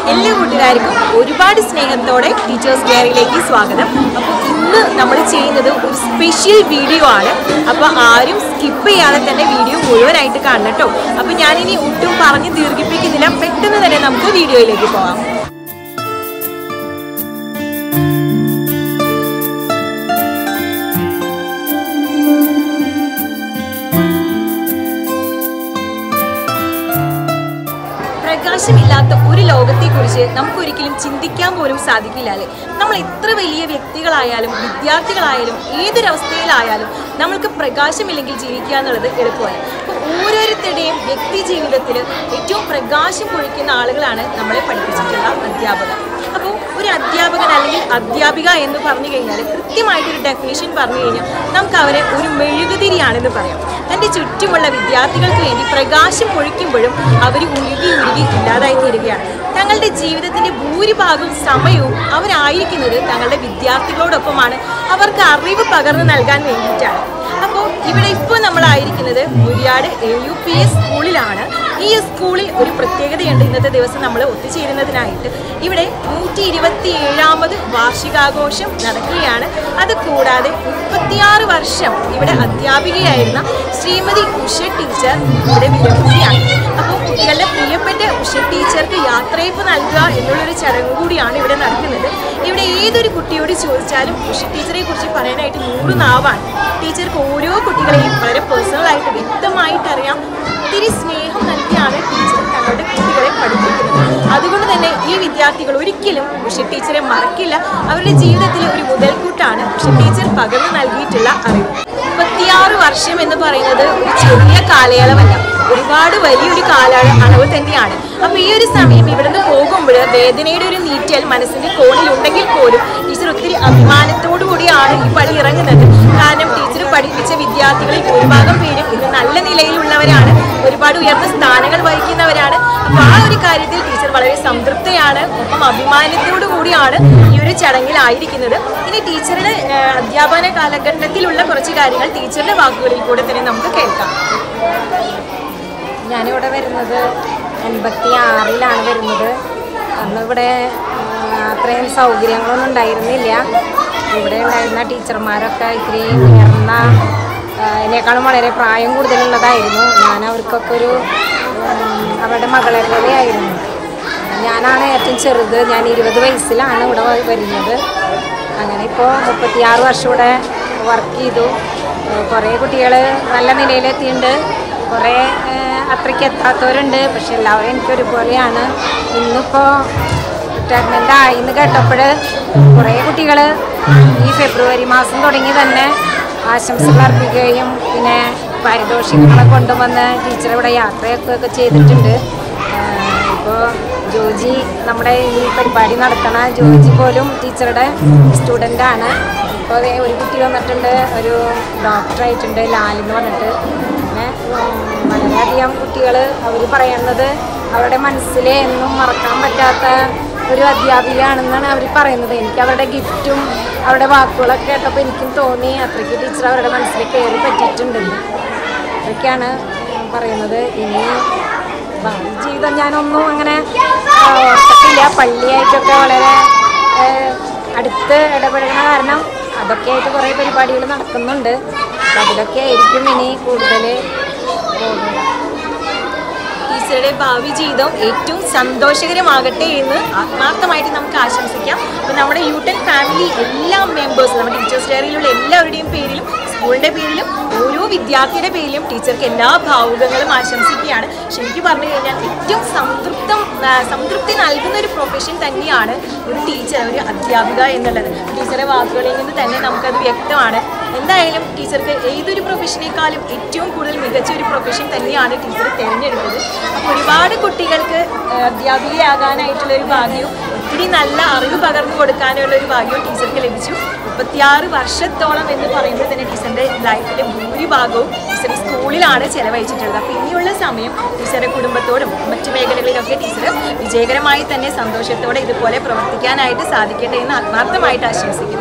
എല്ലാ കൂട്ടുകാർക്കും ഒരുപാട് സ്നേഹത്തോടെ ടീച്ചേഴ്സ് ഡയറിയിലേക്ക് സ്വാഗതം അപ്പോൾ ഇന്ന് നമ്മൾ ചെയ്യുന്നത് ഒരു സ്പെഷ്യൽ വീഡിയോ ആണ് അപ്പോൾ ആരും സ്കിപ്പ് ചെയ്യാതെ തന്നെ വീഡിയോ മുഴുവനായിട്ട് കാണണം കേട്ടോ അപ്പോൾ ഞാനിനി ഒട്ടും പറഞ്ഞ് ദീർഘിപ്പിക്കുന്നില്ല പെട്ടെന്ന് തന്നെ നമുക്ക് വീഡിയോയിലേക്ക് പോകാം പ്രകാശമില്ലാത്ത ഒരു ലോകത്തെക്കുറിച്ച് നമുക്കൊരിക്കലും ചിന്തിക്കാൻ പോലും സാധിക്കില്ല അല്ലേ നമ്മൾ എത്ര വലിയ വ്യക്തികളായാലും വിദ്യാർത്ഥികളായാലും ഏതൊരവസ്ഥയിലായാലും നമ്മൾക്ക് പ്രകാശമില്ലെങ്കിൽ ജീവിക്കുക എന്നുള്ളത് എളുപ്പമാണ് അപ്പോൾ ഓരോരുത്തരുടെയും വ്യക്തി ജീവിതത്തിൽ ഏറ്റവും പ്രകാശം പൊഴിക്കുന്ന ആളുകളാണ് നമ്മളെ പഠിപ്പിച്ചിട്ടുള്ള അധ്യാപകർ അപ്പോൾ ഒരു അധ്യാപകൻ അല്ലെങ്കിൽ അധ്യാപിക എന്ന് പറഞ്ഞു കഴിഞ്ഞാൽ കൃത്യമായിട്ടൊരു ഡെഫിനേഷൻ പറഞ്ഞു കഴിഞ്ഞാൽ നമുക്ക് അവരെ ഒരു മെഴുകുതിരിയാണെന്ന് പറയാം തൻ്റെ ചുറ്റുമുള്ള വിദ്യാർത്ഥികൾക്ക് വേണ്ടി പ്രകാശം പൊഴിക്കുമ്പോഴും അവർ ഉരുകി ഉരുകി ഇല്ലാതായി തീരുകയാണ് തങ്ങളുടെ ജീവിതത്തിൻ്റെ ഭൂരിഭാഗം സമയവും അവരായിരിക്കുന്നത് തങ്ങളുടെ വിദ്യാർത്ഥികളോടൊപ്പമാണ് അവർക്ക് അറിവ് പകർന്നു നൽകാൻ വേണ്ടിയിട്ടാണ് അപ്പോൾ ഇവിടെ ഇപ്പോൾ നമ്മളായിരിക്കുന്നത് Muriyad A U P S സ്കൂളിലാണ് ഈ സ്കൂളിൽ ഒരു പ്രത്യേകതയുണ്ട് ഇന്നത്തെ ദിവസം നമ്മൾ ഒത്തുചേരുന്നതിനായിട്ട് ഇവിടെ നൂറ്റി ഇരുപത്തി ഏഴാമത് വാർഷികാഘോഷം നടക്കുകയാണ് അത് കൂടാതെ മുപ്പത്തിയാറ് വർഷം ഇവിടെ അധ്യാപികയായിരുന്ന ശ്രീമതി ഉഷ ടീച്ചർ ഇവിടെ വിരമിക്കുകയാണ് അപ്പോൾ കുട്ടികളുടെ പ്രിയപ്പെട്ട ഉഷ ടീച്ചർക്ക് യാത്രയപ്പ് നൽകുക എന്നുള്ളൊരു ചടങ്ങ് കൂടിയാണ് ഇവിടെ നടക്കുന്നത് ഇവിടെ ഏതൊരു കുട്ടിയോട് ചോദിച്ചാലും ഉഷ ടീച്ചറെ കുറിച്ച് പറയാനായിട്ട് നൂറ് നാവാണ് ടീച്ചർക്ക് ഓരോ കുട്ടികളെയും വളരെ പേഴ്സണലായിട്ട് വ്യക്തമായിട്ട് അറിയാം ഒത്തിരി സ്നേഹം നൽകിയാണ് ടീച്ചർ തങ്ങളുടെ കുട്ടികളെ പഠിപ്പിക്കുന്നത് അതുകൊണ്ട് തന്നെ ഈ വിദ്യാർത്ഥികൾ ഒരിക്കലും ഉഷ ടീച്ചറെ മറക്കില്ല അവരുടെ ജീവിതത്തിലെ ഒരു മുതൽക്കൂട്ടാണ് ഉഷ ടീച്ചർ പകർന്നു നൽകിയിട്ടുള്ള അറിവ് മുപ്പത്തിയാറ് വർഷം എന്ന് പറയുന്നത് ഒരു ചെറിയ കാലയളവല്ല ഒരുപാട് വലിയൊരു കാല അളവ് തന്നെയാണ് അപ്പൊ ഈ ഒരു സമയം ഇവിടുന്ന് പോകുമ്പോൾ വേദനയുടെ ഒരു നീറ്റൽ മനസ്സിന്റെ കോണിൽ ഉണ്ടെങ്കിൽ പോലും ടീച്ചർ ഒത്തിരി അഭിമാനത്തോടു കൂടിയാണ് ഈ പടി ഇറങ്ങുന്നത് കാരണം ടീച്ചർ പഠിപ്പിച്ച വിദ്യാർത്ഥികളിൽ ഭൂരിഭാഗം പേരും ഇന്ന് നല്ല നിലയിലുള്ളവരാണ് ഒരുപാട് ഉയർന്ന സ്ഥാനങ്ങൾ വഹിക്കുന്നവരാണ് അപ്പൊ ആ ഒരു കാര്യത്തിൽ ടീച്ചർ വളരെ സംതൃപ്തയാണ് ഒപ്പം അഭിമാനത്തോടു കൂടിയാണ് ഈ ഒരു ചടങ്ങിലായിരിക്കുന്നത് ഇനി ടീച്ചറുടെ ഏഹ്, അധ്യാപന കാലഘട്ടത്തിലുള്ള കുറച്ച് കാര്യങ്ങൾ ടീച്ചറുടെ വാക്കുകളിൽ കൂടെ തന്നെ നമുക്ക് കേൾക്കാം ഞാനിവിടെ വരുന്നത് എൺപത്തി ആറിലാണ് വരുന്നത് അന്ന് ഇവിടെ ആ, അത്രയും സൗകര്യങ്ങളൊന്നും ഉണ്ടായിരുന്നില്ല ഇവിടെ ഉണ്ടായിരുന്ന ടീച്ചർമാരൊക്കെ ഇത്തിരി ഉയർന്ന ആ, എന്നെക്കാളും വളരെ പ്രായം കൂടുതലുള്ളതായിരുന്നു ഞാൻ അവർക്കൊക്കെ ഒരു ഉം, അവരുടെ മകളെ പോലെയായിരുന്നു ഞാനാണ് ഏറ്റവും ചെറുത് ഞാൻ ഇരുപത് വയസ്സിലാണ് ഇവിടെ വ- വരുന്നത് അങ്ങനെ ഇപ്പോൾ മുപ്പത്തിയാറ് വർഷം ഇവിടെ വർക്ക് ചെയ്തു കുറേ കുട്ടികൾ നല്ല നിലയിലെത്തിയിട്ടുണ്ട് കുറേ ഏഹ്, അത്രയ്ക്ക് എത്താത്തവരുണ്ട് പക്ഷെ എല്ലാവരും എനിക്കൊരുപോലെയാണ് ഇന്നിപ്പോൾ റിട്ടയർമെൻ്റ് ആയിന്ന് കേട്ടപ്പോൾ കുറേ കുട്ടികൾ ഈ ഫെബ്രുവരി മാസം തുടങ്ങി തന്നെ ആശംസകൾ അർപ്പിക്കുകയും പിന്നെ പാരിതോഷികങ്ങളെ കൊണ്ടുവന്ന് ടീച്ചർ ഇവിടെ യാത്രയൊക്കെ ഒക്കെ ചെയ്തിട്ടുണ്ട് ഇപ്പോൾ ജോജി നമ്മുടെ ഈ പരിപാടി നടത്തണ ജോജി പോലും ടീച്ചറുടെ സ്റ്റുഡൻ്റാണ് ഇപ്പോൾ ദേ ഒരു കുട്ടി വന്നിട്ടുണ്ട് ഒരു ഡോക്ടറായിട്ടുണ്ട് ലാലെന്ന് പറഞ്ഞിട്ട് അങ്ങനെ ഉം, വളരെയധികം കുട്ടികൾ അവർ പറയുന്നത് അവരുടെ മനസ്സിൽ എന്നും മറക്കാൻ പറ്റാത്ത ഒരു അധ്യാപികയാണെന്നാണ് അവർ പറയുന്നത് എനിക്ക് അവരുടെ ഗിഫ്റ്റും അവരുടെ വാക്കുകളൊക്കെ കേട്ടപ്പോൾ എനിക്കും തോന്നി അത്രയ്ക്ക് ടീച്ചർ അവരുടെ മനസ്സിൽ കയറി പറ്റിയിട്ടുണ്ടെന്ന് അതൊക്കെയാണ് പറയുന്നത് ഇനി ഭാവി ജീവിതം ഞാനൊന്നും അങ്ങനെ ആ, ഓർത്തിട്ടില്ല പള്ളിയായിട്ടൊക്കെ വളരെ ആ, അടുത്ത് ഇടപെടുന്ന കാരണം അതൊക്കെ ആയിട്ട് കുറേ പരിപാടികൾ നടക്കുന്നുണ്ട് അപ്പം അതിലൊക്കെ ആയിരിക്കും ഇനി കൂടുതൽ പോകുന്നത് ടീച്ചറുടെ ഭാവി ജീവിതം ഏറ്റവും സന്തോഷകരമാകട്ടെ എന്ന് ആത്മാർത്ഥമായിട്ട് നമുക്ക് ആശംസിക്കാം അപ്പോൾ നമ്മുടെ യൂട്ടൻ ഫാമിലി എല്ലാ മെമ്പേഴ്സും നമ്മുടെ ടീച്ചേഴ്സ് ഡയറിയിലുള്ള എല്ലാവരുടെയും പേരിലും സ്കൂളിൻ്റെ പേരിലും ഓരോ വിദ്യാർത്ഥിയുടെ പേരിലും ടീച്ചർക്ക് എല്ലാ ഭാവുകങ്ങളും ആശംസിക്കുകയാണ് ശരിക്കും പറഞ്ഞു കഴിഞ്ഞാൽ ഏറ്റവും സംതൃപ്തം ആ, സംതൃപ്തി നൽകുന്ന ഒരു പ്രൊഫഷൻ തന്നെയാണ് ഒരു ടീച്ചർ ഒരു അധ്യാപിക എന്നുള്ളത് ടീച്ചറുടെ വാക്കുകളിൽ നിന്ന് തന്നെ നമുക്കത് വ്യക്തമാണ് എന്തായാലും ടീച്ചർക്ക് ഏതൊരു പ്രൊഫഷനേക്കാളും ഏറ്റവും കൂടുതൽ മികച്ച ഒരു പ്രൊഫഷൻ തന്നെയാണ് ടീച്ചർ തിരഞ്ഞെടുത്തത് അപ്പോൾ ഒരുപാട് കുട്ടികൾക്ക് ആ, അധ്യാപികയാകാനായിട്ടുള്ള ഒരു ഭാഗ്യവും ഒത്തിരി നല്ല അറിവ് പകർന്നു കൊടുക്കാനുള്ള ഒരു ഭാഗ്യവും ടീച്ചർക്ക് ലഭിച്ചു മുപ്പത്തിയാറ് വർഷത്തോളം എന്ന് പറയുമ്പോൾ തന്നെ ടീച്ചറിൻ്റെ ലൈഫിലെ ഭൂരിഭാഗവും ടീച്ചർ സ്കൂളിലാണ് ചെലവഴിച്ചിട്ടുള്ളത് അപ്പോൾ ഇനിയുള്ള സമയം ടീച്ചറുടെ കുടുംബത്തോടും മറ്റു മേഖലകളിലൊക്കെ ടീച്ചർ വിജയകരമായി തന്നെ സന്തോഷത്തോടെ ഇതുപോലെ പ്രവർത്തിക്കാനായിട്ട് സാധിക്കട്ടെ എന്ന് ആത്മാർത്ഥമായിട്ട് ആശംസിക്കുന്നു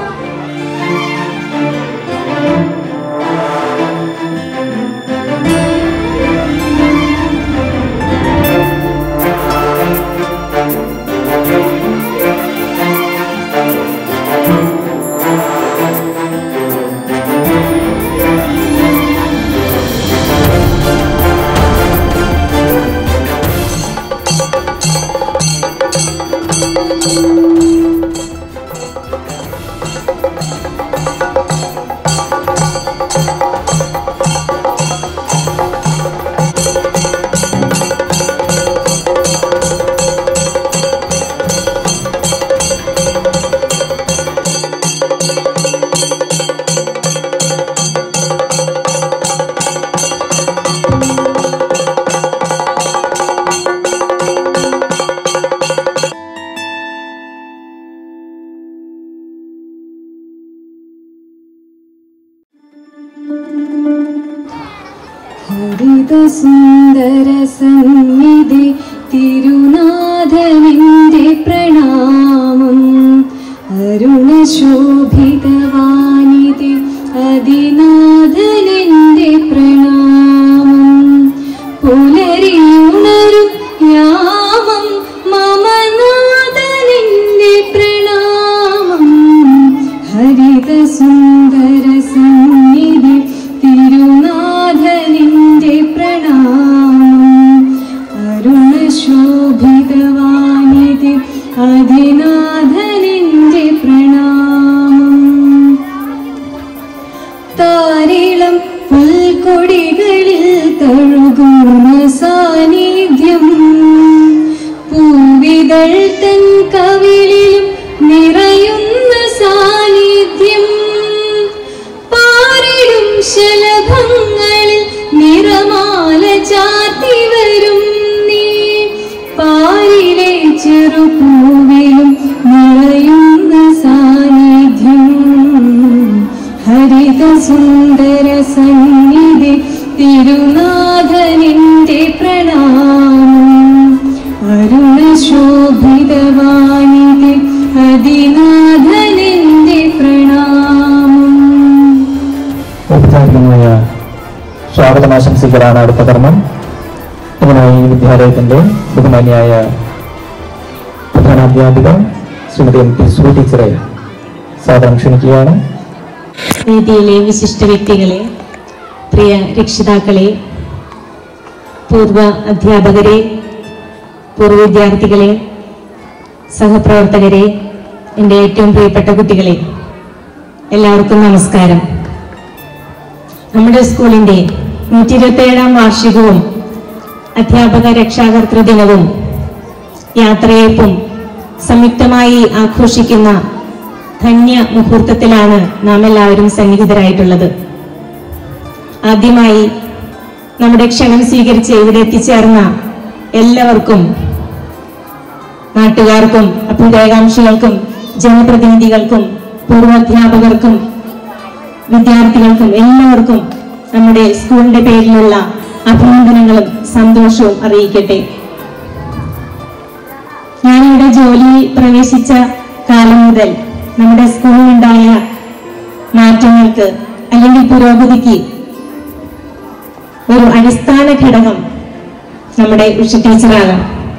ഹരിതസുന്ദര സന്നിധി തിരുനാഥനിന്റെ പ്രണാമം അരുണശോഭിതവാനിധി അതിനാഥനെന്റെ പ്രണാമം പുലരിയുണരും യാമം മമനാഥനെന്റെ പ്രണാമം ഹരിതസുന്ദര സന്നിധി തിരുനാഥനിന്റെ പ്രണാമം അരുണശോഭിതവാനിധി അതിനാഥനിന്റെ പ്രണാമം താരിളം പുൽക്കൊടികളിൽ തഴുകുന്ന സാന്നിധ്യം പൂവിതൾ തൻ കവിളിലും നിറയുന്ന സാന്നിധ്യം പാരിടും ശലഭങ്ങളിൽ നിറമാല ചാർത്തി വരും നീ പാരിലെ ചെറുപൂവിലും നിറയുന്ന സാന്നിധ്യം ഹരിതസുന്ദര സന്നിധി തിരുനാഥനിന്റെ പ്രണാമം അരുണശോഭിതവാനിധി അതിനാഥനിന്റെ പ്രണാമം ഔപചാരികമായ സ്വാഗതം ആശംസിക്കലാണ് അടുത്ത കർമ്മം ഇതിനായി ഈ വിദ്യാലയത്തിന്റെ ബഹുമാന്യായ പ്രധാനാധ്യാപിക ശ്രീമതി എം പി സു ടീച്ചറെ സാദരം ക്ഷണിക്കുകയാണ് വേദിയിലെ വിശിഷ്ട വ്യക്തികളെ പ്രിയ രക്ഷിതാക്കളെ പൂർവ അധ്യാപകരെ പൂർവ്വ വിദ്യാർത്ഥികളെ സഹപ്രവർത്തകരെ എൻ്റെ ഏറ്റവും പ്രിയപ്പെട്ട കുട്ടികളെ എല്ലാവർക്കും നമസ്കാരം നമ്മുടെ സ്കൂളിൻ്റെ നൂറ്റി ഇരുപത്തേഴാം വാർഷികവും അധ്യാപക രക്ഷാകർതൃ ദിനവും യാത്രയപ്പും സംയുക്തമായി ആഘോഷിക്കുന്ന ധന്യ മുഹൂർത്തത്തിലാണ് നാം എല്ലാവരും സന്നിഹിതരായിട്ടുള്ളത് ആദ്യമായി നമ്മുടെ ക്ഷണം സ്വീകരിച്ച് ഇവിടെ എത്തിച്ചേർന്ന എല്ലാവർക്കും നാട്ടുകാർക്കും അഭ്യുദയകാംക്ഷികൾക്കും ജനപ്രതിനിധികൾക്കും പൂർവാധ്യാപകർക്കും വിദ്യാർത്ഥികൾക്കും എല്ലാവർക്കും നമ്മുടെ സ്കൂളിന്റെ പേരിലുള്ള അഭിനന്ദനങ്ങളും സന്തോഷവും അറിയിക്കട്ടെ ഞാനിവിടെ ജോലി പ്രവേശിച്ച കാലം മുതൽ നമ്മുടെ സ്കൂളിലുണ്ടായ മാറ്റങ്ങൾക്ക് അല്ലെങ്കിൽ പുരോഗതിക്ക് ഒരു അടിസ്ഥാന ഘടകം നമ്മുടെ ഉഷ ടീച്ചറാണ്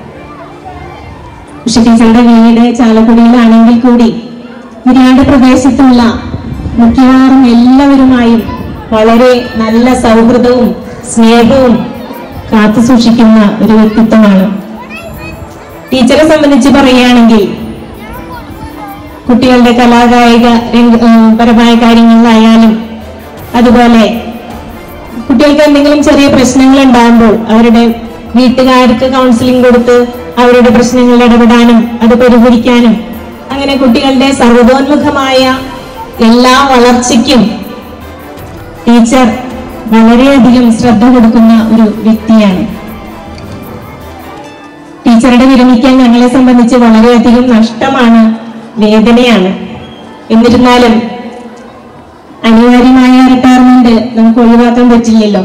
ഉഷ ടീച്ചറുടെ വീട് ചാലക്കുടിയിലാണെങ്കിൽ കൂടി നിരാണ്ട പ്രദേശത്തുള്ള മിക്കവാറും എല്ലാവരുമായും വളരെ നല്ല സൗഹൃദവും സ്നേഹവും കാത്തു സൂക്ഷിക്കുന്ന ഒരു വ്യക്തിത്വമാണ് ടീച്ചറെ സംബന്ധിച്ച് പറയുകയാണെങ്കിൽ കുട്ടികളുടെ കലാകായിക രംഗ- ഉം, പരമായ കാര്യങ്ങളിലായാലും അതുപോലെ കുട്ടികൾക്ക് എന്തെങ്കിലും ചെറിയ പ്രശ്നങ്ങൾ ഉണ്ടാകുമ്പോൾ അവരുടെ വീട്ടുകാർക്ക് കൗൺസിലിംഗ് കൊടുത്ത് അവരുടെ പ്രശ്നങ്ങളിൽ ഇടപെടാനും അത് പരിഹരിക്കാനും അങ്ങനെ കുട്ടികളുടെ സർവതോന്മുഖമായ എല്ലാ വളർച്ചയ്ക്കും ടീച്ചർ വളരെയധികം ശ്രദ്ധ കൊടുക്കുന്ന ഒരു വ്യക്തിയാണ് ടീച്ചറുടെ വിരമിക്കാൻ ഞങ്ങളെ സംബന്ധിച്ച് വളരെയധികം നഷ്ടമാണ് വേദനയാണ് എന്നിരുന്നാലും അനിവാര്യമായ റിട്ടയർമെന്റ് നമുക്ക് ഒഴിവാക്കാൻ പറ്റില്ലല്ലോ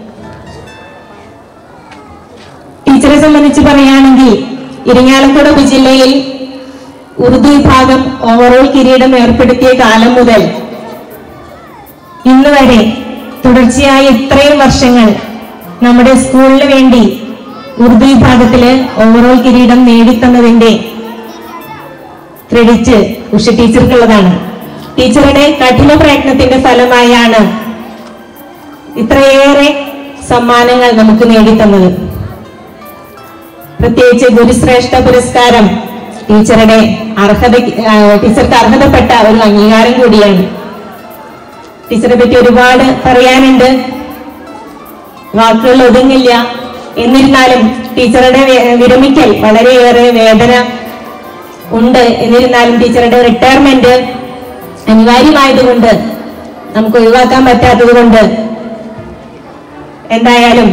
ടീച്ചറെ സംബന്ധിച്ച് പറയുകയാണെങ്കിൽ ഇരിങ്ങാലക്കുട ഉപജില്ലയിൽ ഉറുദു വിഭാഗം ഓവറോൾ കിരീടം ഏർപ്പെടുത്തിയ കാലം മുതൽ ഇന്ന് വരെ തുടർച്ചയായ ഇത്രയും വർഷങ്ങൾ നമ്മുടെ സ്കൂളിന് വേണ്ടി ഉറുദു വിഭാഗത്തില് ഓവറോൾ കിരീടം നേടിത്തന്നതിന്റെ ക്രെഡിറ്റ് ഉഷ ടീച്ചർക്കുള്ളതാണ് ടീച്ചറുടെ കഠിന പ്രയത്നത്തിന്റെ ഫലമായാണ് ഇത്രയേറെ സമ്മാനങ്ങൾ നമുക്ക് നേടിത്തന്നത് പ്രത്യേകിച്ച് ഗുരുശ്രേഷ്ഠ പുരസ്കാരം ടീച്ചറുടെ അർഹത ടീച്ചർക്ക് അർഹതപ്പെട്ട ഒരു അംഗീകാരം കൂടിയാണ് ടീച്ചറെ പറ്റി ഒരുപാട് പറയാനുണ്ട് വാക്കുകൾ ഒതുങ്ങില്ല എന്നിരുന്നാലും ടീച്ചറുടെ വി- വിരമിക്കൽ വളരെയേറെ വേദന ഉണ്ട് എന്നിരുന്നാലും ടീച്ചറുടെ റിട്ടയർമെന്റ് അനിവാര്യമായതുകൊണ്ട് നമുക്ക് ഒഴിവാക്കാൻ പറ്റാത്തത് കൊണ്ട് എന്തായാലും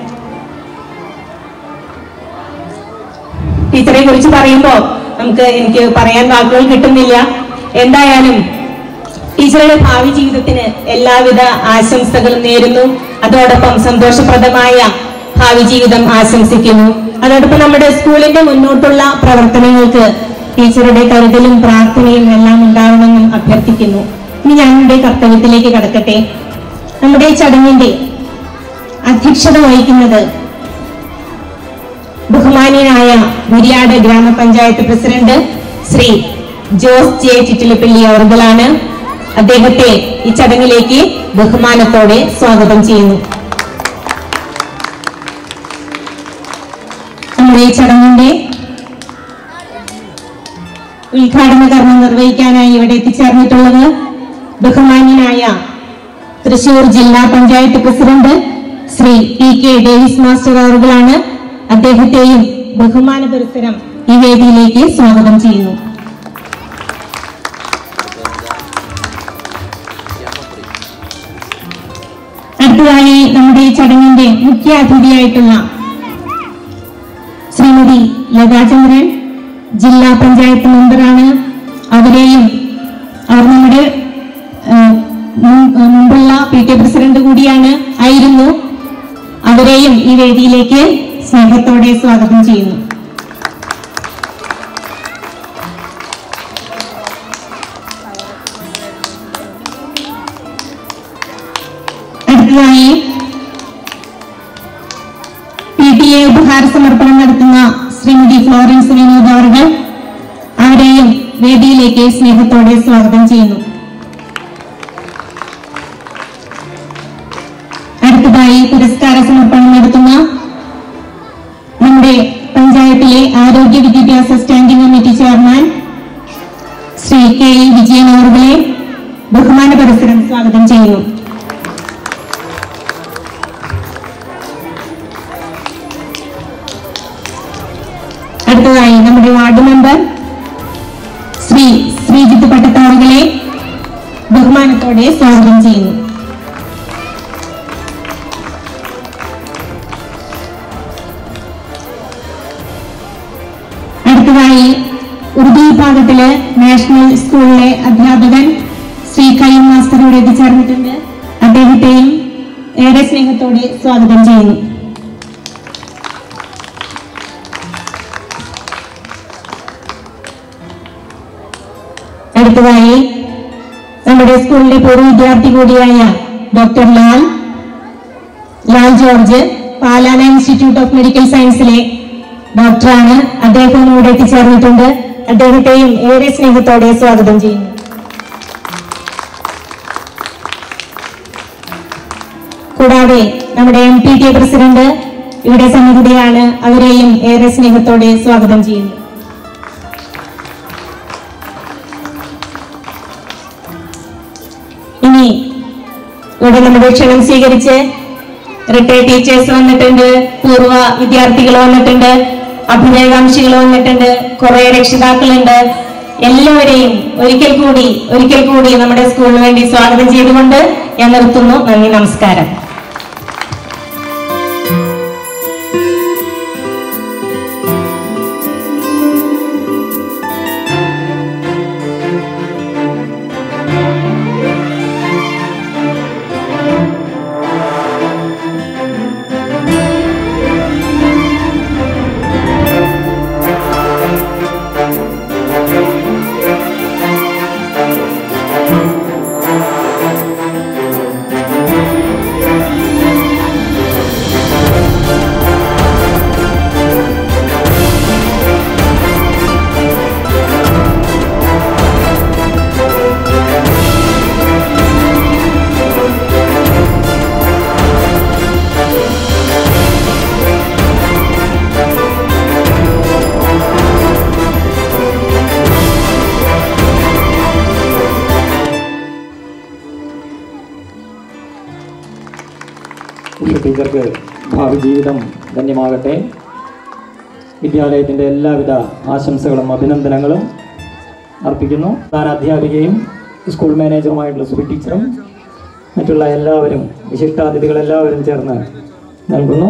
ടീച്ചറെ കുറിച്ച് പറയുമ്പോൾ നമുക്ക് എനിക്ക് പറയാൻ വാക്കുകൾ കിട്ടുന്നില്ല എന്തായാലും ടീച്ചറുടെ ഭാവി ജീവിതത്തിന് എല്ലാവിധ ആശംസകളും നേരുന്നു അതോടൊപ്പം സന്തോഷപ്രദമായ ഭാവി ജീവിതം ആശംസിക്കുന്നു അതോടൊപ്പം നമ്മുടെ സ്കൂളിന്റെ മുന്നോട്ടുള്ള പ്രവർത്തനങ്ങൾക്ക് ടീച്ചറുടെ കരുതലും പ്രാർത്ഥനയും എല്ലാം ഉണ്ടാവണമെന്നും അഭ്യർത്ഥിക്കുന്നു ഇനി ഞാൻ എൻ്റെ കർത്തവ്യത്തിലേക്ക് കടക്കട്ടെ നമ്മുടെ ഈ ചടങ്ങിന്റെ അധ്യക്ഷത വഹിക്കുന്നത് ബഹുമാന്യനായ മുരിയാട് ഗ്രാമപഞ്ചായത്ത് പ്രസിഡന്റ് ശ്രീ ജോസ് ജെ ചിറ്റിലപ്പള്ളി അവർകളാണ് അദ്ദേഹത്തെ ഈ ചടങ്ങിലേക്ക് ബഹുമാനത്തോടെ സ്വാഗതം ചെയ്യുന്നു നമ്മുടെ ഈ ചടങ്ങിന്റെ ഉദ്ഘാടന കർമ്മം നിർവഹിക്കാനായി ഇവിടെ എത്തിച്ചേർന്നിട്ടുള്ളത് ബഹുമാന്യനായ തൃശൂർ ജില്ലാ panchayat president Shri P K Davis master അവറുകളാണ് അദ്ദേഹത്തെയും ബഹുമാന പുരസ്സരം ഈ വേദിയിലേക്ക് സ്വാഗതം ചെയ്യുന്നു അടുത്തതായി നമ്മുടെ ഈ ചടങ്ങിന്റെ മുഖ്യ അതിഥിയായിട്ടുള്ള ശ്രീമതി ലതാചന്ദ്രൻ ജില്ലാ പഞ്ചായത്ത് മെമ്പറാണ് അവരെയും അവർ നമ്മുടെ ആ, മുൻ- ആ, മുമ്പുള്ള പി ടി എ പ്രസിഡന്റ് കൂടിയാണ് ആയിരുന്നു അവരെയും ഈ വേദിയിലേക്ക് സ്നേഹത്തോടെ സ്വാഗതം ചെയ്യുന്നു അടുത്തതായി പി ടി എ ഉപഹാര സമർപ്പണം നടത്തുന്ന ശ്രീമതി ഫ്ലോറൻസ് വിനോദ് അവർ അവരെയും വേദിയിലേക്ക് സ്നേഹത്തോടെ സ്വാഗതം ചെയ്യുന്നു അടുത്തതായി പുരസ്കാര സമർപ്പണം നടത്തുന്ന നമ്മുടെ പഞ്ചായത്തിലെ ആരോഗ്യ വിദ്യാഭ്യാസ standing committee chairman Shri K E Vijayan അവറുകളെ ബഹുമാന പുരസ്സരം സ്വാഗതം ചെയ്യുന്നു അടുത്തതായി നമ്മുടെ വാർഡ് മെമ്പർ ശ്രീ ശ്രീജിത്ത് പട്ടത്താറുകളെ ബഹുമാനത്തോടെ സ്വാഗതം ചെയ്യുന്നു അടുത്തതായി ഉറുദു വിഭാഗത്തില് നാഷണൽ സ്കൂളിലെ അധ്യാപകൻ ശ്രീ കയ്യം മാസ്റ്റർ ഇവിടെ എത്തിച്ചേർന്നിട്ടുണ്ട് അദ്ദേഹത്തെയും ഏറെ സ്നേഹത്തോടെ സ്വാഗതം ചെയ്യുന്നു അടുത്തതായി നമ്മുടെ സ്കൂളിലെ പൂർവ്വ വിദ്യാർത്ഥി കൂടിയായ doctor Lal Lal George Palana institute of medical സയൻസിലെ ഡോക്ടറാണ് അദ്ദേഹം ഇവിടെ എത്തിച്ചേർന്നിട്ടുണ്ട് അദ്ദേഹത്തെയും ഏറെ സ്നേഹത്തോടെ സ്വാഗതം ചെയ്യുന്നു കൂടാതെ നമ്മുടെ M P T A president ഇവിടെ സന്നിഹിതയാണ് അവരെയും ഏറെ സ്നേഹത്തോടെ സ്വാഗതം ചെയ്യുന്നു ഇനി ഇവിടെ നമ്മുടെ ക്ഷണം സ്വീകരിച്ച് റിട്ടയർഡ് ടീച്ചേഴ്സ് വന്നിട്ടുണ്ട് പൂർവ്വ വിദ്യാർത്ഥികൾ വന്നിട്ടുണ്ട് അഭിനയകാംക്ഷികൾ വന്നിട്ടുണ്ട് കുറെ രക്ഷിതാക്കളുണ്ട് എല്ലാവരെയും ഒരിക്കൽ കൂടി ഒരിക്കൽ കൂടി നമ്മുടെ സ്കൂളിന് വേണ്ടി സ്വാഗതം ചെയ്തുകൊണ്ട് ഞാൻ നിർത്തുന്നു നന്ദി നമസ്കാരം Thank ടീച്ചർക്ക് ഭാവി ജീവിതം ധന്യമാകട്ടെ വിദ്യാലയത്തിൻ്റെ എല്ലാവിധ ആശംസകളും അഭിനന്ദനങ്ങളും അർപ്പിക്കുന്നു താൻ അധ്യാപികയും സ്കൂൾ മാനേജറുമായിട്ടുള്ള സുബി ടീച്ചറും മറ്റുള്ള എല്ലാവരും വിശിഷ്ടാതിഥികളെല്ലാവരും ചേർന്ന് നൽകുന്നു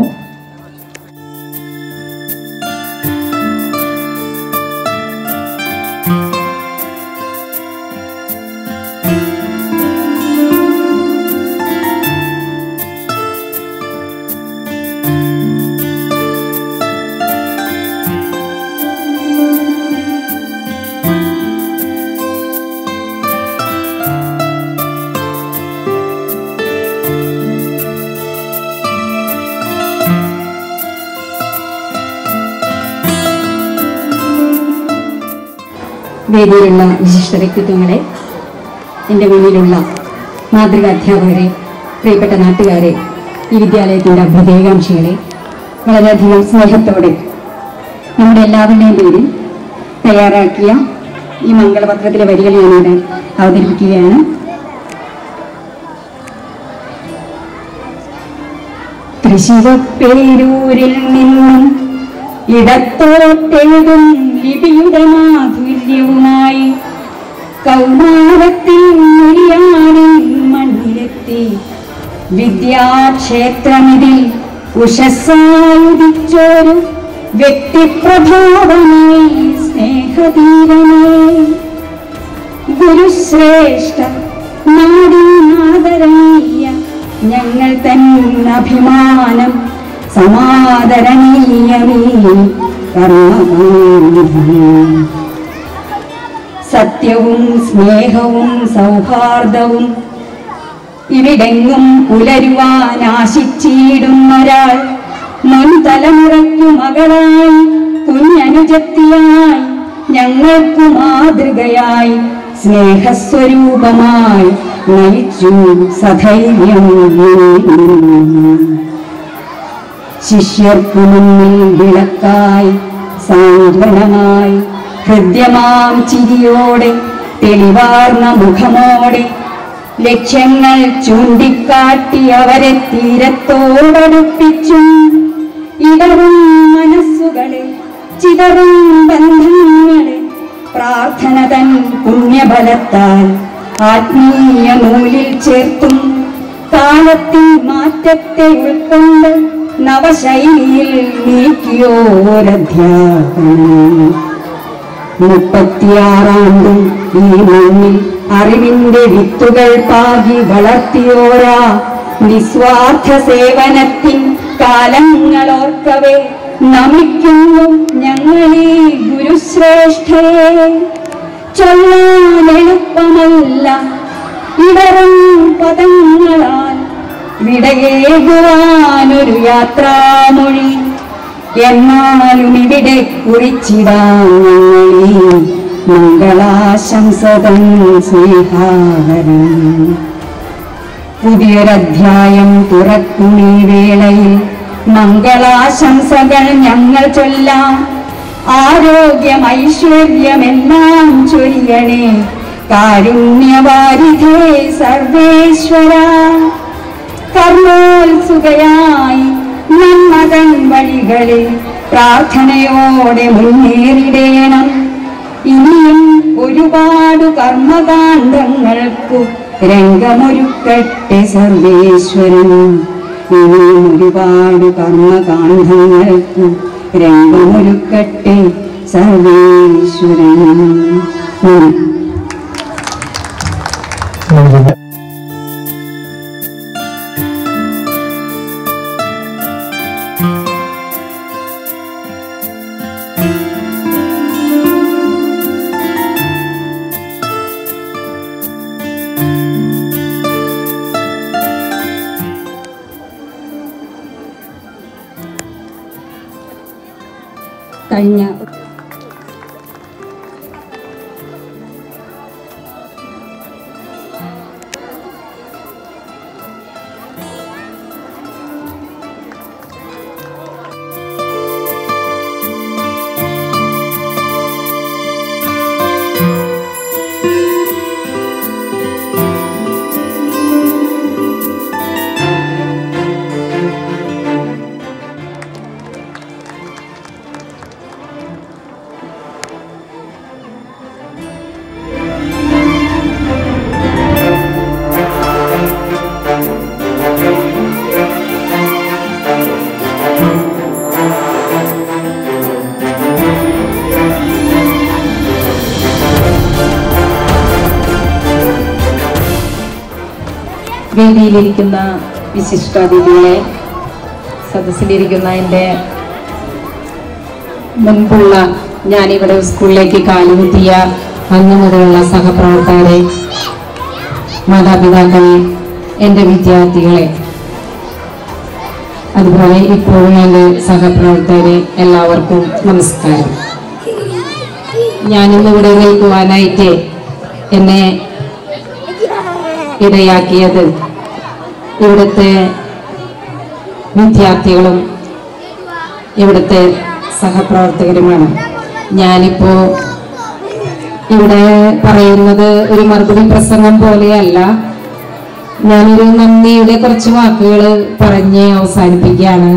വേദിയിലുള്ള വിശിഷ്ട വ്യക്തിത്വങ്ങളെ എൻ്റെ മുന്നിലുള്ള മാതൃകാ അധ്യാപകരെ പ്രിയപ്പെട്ട നാട്ടുകാരെ ഈ വിദ്യാലയത്തിൻ്റെ അഭ്യുദയകാംക്ഷികളെ വളരെയധികം സ്നേഹത്തോടെ നമ്മുടെ എല്ലാവരുടെയും പേരിൽ തയ്യാറാക്കിയ ഈ മംഗളപത്രത്തിലെ വരികൾ ഞാനിവിടെ അവതരിപ്പിക്കുകയാണ് തൃശിവപ്പേരൂരിൽ നിന്നും ഇടത്തോട്ടെഴുതും ലിപിയുടെ മാധുര്യവുമായി കൗമാരത്തിൽ മുരിയാനിൻ മണ്ണിലെത്തി വിദ്യാക്ഷേത്രമിതിൽ ഉഷസ്സായുദിച്ചൊരു വ്യക്തിപ്രഭാവമായി സ്നേഹതീരമേ ഗുരുശ്രേഷ്ഠ നാടിനാദരണീയ ഞങ്ങൾ തന്നഭിമാനം സമാദരണീയമീ കർമ്മകാന്തി സത്യവും സ്നേഹവും സൗഹാർദ്ദവും ഇവിടെങ്ങും പുലരുവാൻ ആശിച്ചിടുന്നൊരാൾ മുൻ തലമുറയ്ക്കു മകളായി കുഞ്ഞനുജത്തിയായി ഞങ്ങൾക്കു മാതൃകയായി സ്നേഹസ്വരൂപമായി നയിച്ചു സധൈര്യം ശിഷ്യർക്കു മുന്നിൽ വിളക്കായി സാന്ത്വനമായി ഹൃദ്യമാം ചിരിയോടെ തെളിവാർന്ന മുഖമോടെ ലക്ഷ്യങ്ങൾ ചൂണ്ടിക്കാട്ടി അവരെ തീരത്തോടടുപ്പിച്ചു ഇടറും മനസ്സുകളെ ചിതറും ബന്ധങ്ങളെ പ്രാർത്ഥന തൻ പുണ്യബലത്താൽ ആത്മീയ നൂലിൽ ചേർത്തും കാലത്തിൽ മാറ്റത്തെ ഉൾക്കൊണ്ട് നവശൈലിയിൽ നീക്കിയോരധ്യാപനം മുപ്പത്തിയാറാണ്ടും ഈ മണ്ണിൽ അറിവിന്റെ വിത്തുകൾ പാകി വളർത്തിയോരാ നിസ്വാർത്ഥ സേവനത്തിൻ കാലങ്ങളോർക്കവേ നമിക്കുന്നു ഞങ്ങളീ ഗുരുശ്രേഷ്ഠയെ ചൊല്ലാൻ എളുപ്പമല്ല ഇടറും പദങ്ങളാൽ വിടയേകുവാനൊരു യാത്രാമൊഴി എന്നാലും ഇവിടെ കുറിച്ചിടാം ഞങ്ങളീ മംഗളാശംസതൻ സ്നേഹാവരം പുതിയൊരധ്യായം തുറക്കുന്നീ വേളയിൽ മംഗളാശംസകൾ ഞങ്ങൾ ചൊല്ലാം ആരോഗ്യം ഐശ്വര്യമെല്ലാം ചൊരിയണേ കാരുണ്യവാരിധേ സർവേശ്വര കർമ്മോത്സുകയായി നന്മതൻ വഴികളിൽ പ്രാർത്ഥനയോടെ മുന്നേറിടേണം ഇനിയും ഒരുപാട് കർമ്മകാണ്ഡങ്ങൾക്കു രംഗമൊരുക്കട്ടെ സർവേശ്വരൻ ഇനിയും ഒരുപാട് കർമ്മകാണ്ഡങ്ങൾക്കു രംഗമൊരുക്കട്ടെ സർവേശ്വരൻ ഉം. കഴിഞ്ഞ വേദിയിലിരിക്കുന്ന വിശിഷ്ടാതിഥികളെ സദസ്സിലിരിക്കുന്ന എൻ്റെ മുൻപുള്ള ഞാനിവിടെ സ്കൂളിലേക്ക് കാലുകുത്തിയ അന്ന് മുതലുള്ള സഹപ്രവർത്തകരെ മാതാപിതാക്കളെ എൻ്റെ വിദ്യാർത്ഥികളെ അതുപോലെ ഇപ്പോഴും എൻ്റെ സഹപ്രവർത്തകരെ എല്ലാവർക്കും നമസ്കാരം ഞാനിന്നിവിടെ നിൽക്കുവാനായിട്ട് എന്നെ ഇടയാക്കിയത് ഇവിടുത്തെ വിദ്യാർത്ഥികളും ഇവിടുത്തെ സഹപ്രവർത്തകരുമാണ് ഞാനിപ്പോ ഇവിടെ പറയുന്നത് ഒരു മറുപടി പ്രസംഗം പോലെയല്ല ഞാനൊരു നന്ദിയുടെ കുറച്ച് വാക്കുകൾ പറഞ്ഞ് അവസാനിപ്പിക്കുകയാണ്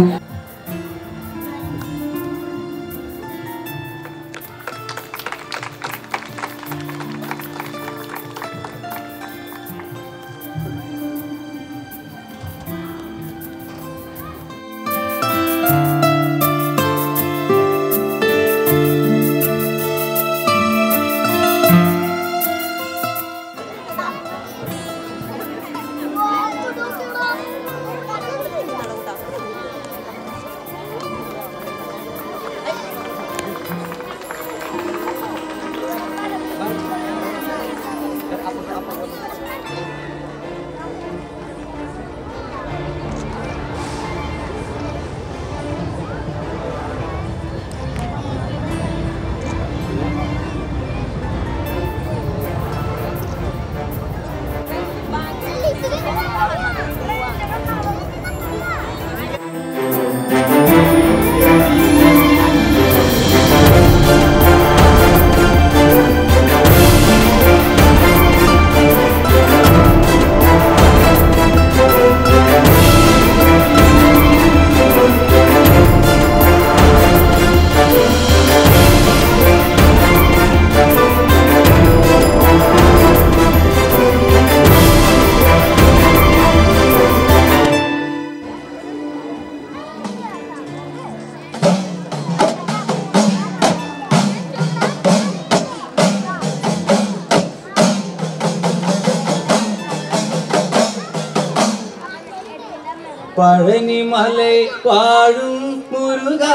பழனிமலை வாழும் முருகா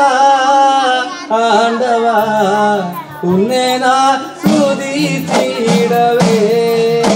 ஆண்டவா உன்னை நான் சுதித்திடவே